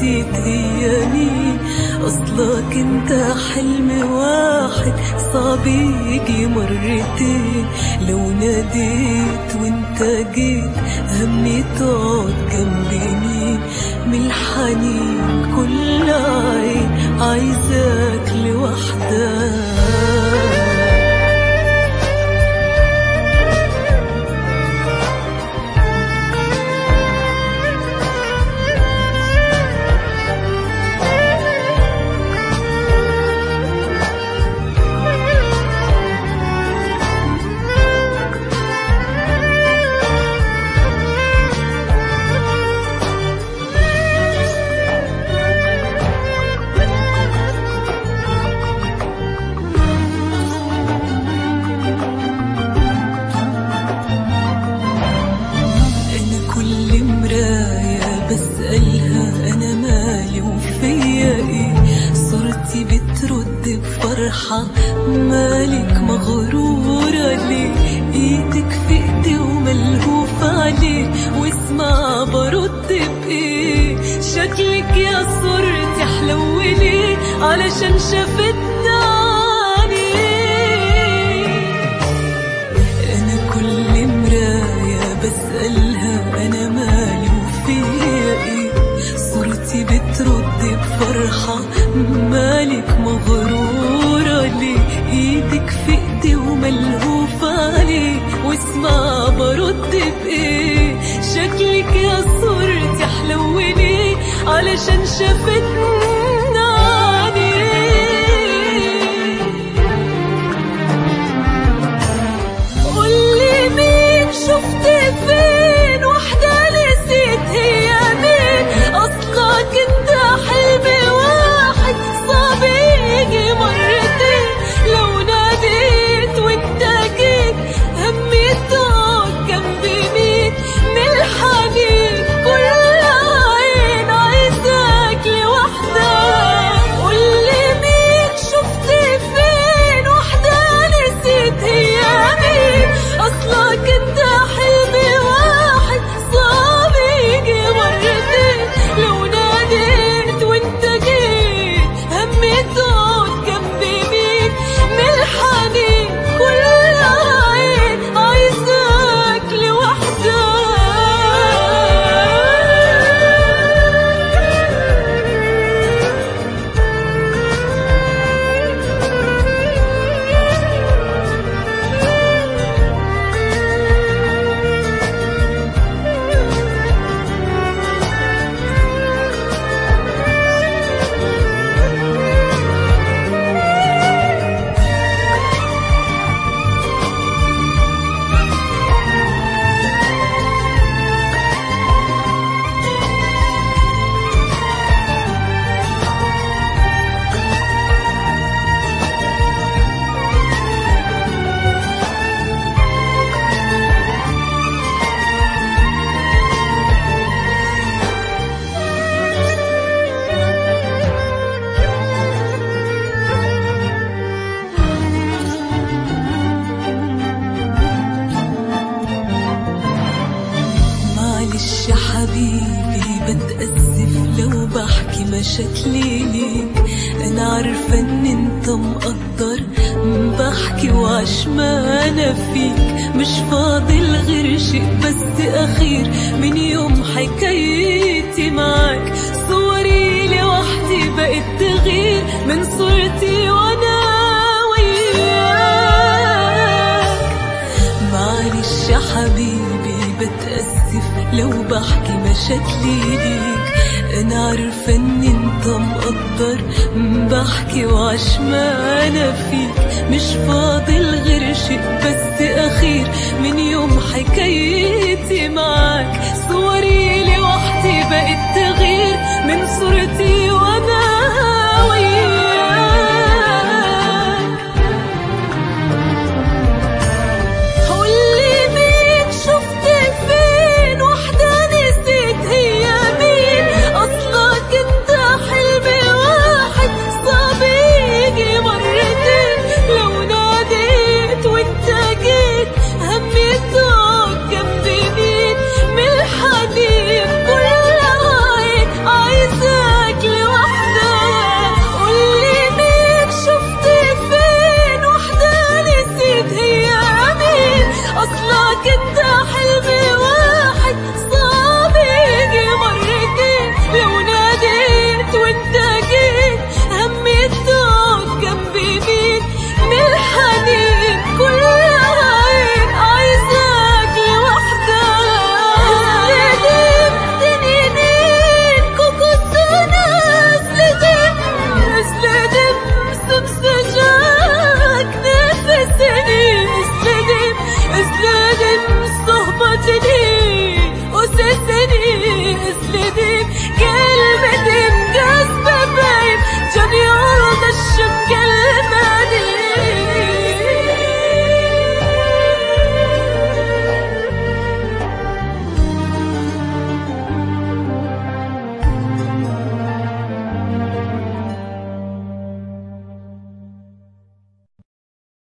نسيت هي مين أصلك انت حلم واحد صعب يجي مرتين لو ناديت وانت جيت همي تقعد جنبي مين من الحنين كل عين عايزاك لوحدك أنا كل مراية بسألها أنا مالي وفيا إيه صورتي بترد بفرحة مالك مغرورة ليه إيدك في إيدي وملهوف عليه واسمع برد بإيه شكلك يا صورتي حلولي علشان شافتنا عينيك أنا كل مراية بسألها أنا مالي وفيا إيه صورتي بترد بفرحة مالك مغرورة ليه إيدك في إيدي وملهوف عليه واسمع برد بإيه شكلك يا صورتي حلولي علشان شافتنا عينيك قولي مين شفت فين وحدة نسيت هي مين أصلك انت حلم واحد صعب يجي مرتين لو ناديت وانت جيت همي تقعد جنبي مين من الحنين كل عين عايزاك لوحدك قولي مين شفت فين وحدة نسيت هي مين أصلك انت حلمي واحد صعب يجي مرتين لو ناديت وانت جيت همي تقعد جنبي مين من الحنين كل عين عايزاك لوحدك معلش يا حبيبي بتأسف لو بحكي مشاكلي ليك أنا عارفة إن أنت مقدر بحكي وعشمانة فيك مش فاضل غير شيء بس أخير من يوم حكايتي معاك صوري لوحدي بقت تغير من صورتي وأنا وياك معلش يا حبيبي بتأسف لو بحكي مشاكلي ليك أنا عارفة إن أنت مقدر بحكي وعشمانة فيك مش فاضل غير شيء بس أخير من يوم حكايتي معاك صوري لوحدي بقت تغير من صورتي وأنا وياك قولي مين شفت فين وحدة نسيت هي مين أصلك انت حلم واحد صعب يجي مرتين لو ناديت وانت جيت همي تقعد جنبي مين من الحنين كل عين عايزاك تمسك